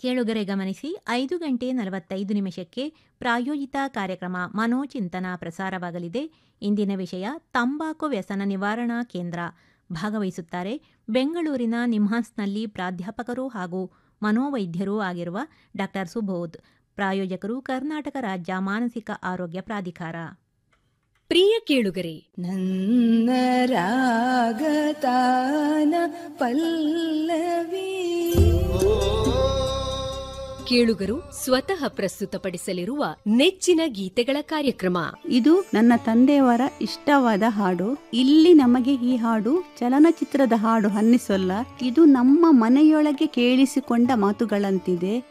ಕೇಳುಗರೆ ಗಮನಿಸಿ ಐದು ಗಂಟೆ ನಲವತ್ತೈದು ನಿಮಿಷಕ್ಕೆ ಪ್ರಾಯೋಜಿತ ಕಾರ್ಯಕ್ರಮ ಮನೋಚಿಂತನ ಪ್ರಸಾರವಾಗಲಿದೆ ಇಂದಿನ ವಿಷಯ ತಂಬಾಕು ವ್ಯಸನ ನಿವಾರಣಾ ಕೇಂದ್ರ ಭಾಗವಹಿಸುತ್ತಾರೆ ಬೆಂಗಳೂರಿನ ನಿಮ್ಹಾನ್ಸ್ನಲ್ಲಿ ಪ್ರಾಧ್ಯಾಪಕರು ಹಾಗೂ ಮನೋವೈದ್ಯರೂ ಆಗಿರುವ ಡಾಕ್ಟರ್ ಸುಬೋಧ್ ಪ್ರಾಯೋಜಕರು ಕರ್ನಾಟಕ ರಾಜ್ಯ ಮಾನಸಿಕ ಆರೋಗ್ಯ ಪ್ರಾಧಿಕಾರ ಪ್ರಿಯ ಕೇಳುಗರೆ ನನ್ನ ರಾಗತಾನ ಪಲ್ಲವಿ ಕೇಳುಗರು ಸ್ವತಃ ಪ್ರಸ್ತುತಪಡಿಸಲಿರುವ ನೆಚ್ಚಿನ ಗೀತೆಗಳ ಕಾರ್ಯಕ್ರಮ ಇದು ನನ್ನ ತಂದೆಯವರ ಇಷ್ಟವಾದ ಹಾಡು ಇಲ್ಲಿ ನಮಗೆ ಈ ಹಾಡು ಚಲನಚಿತ್ರದ ಹಾಡು ಅನ್ನಿಸೋಲ್ಲ ಇದು ನಮ್ಮ ಮನೆಯೊಳಗೆ ಕೇಳಿಸಿಕೊಂಡ ಮಾತುಗಳಂತಿದೆ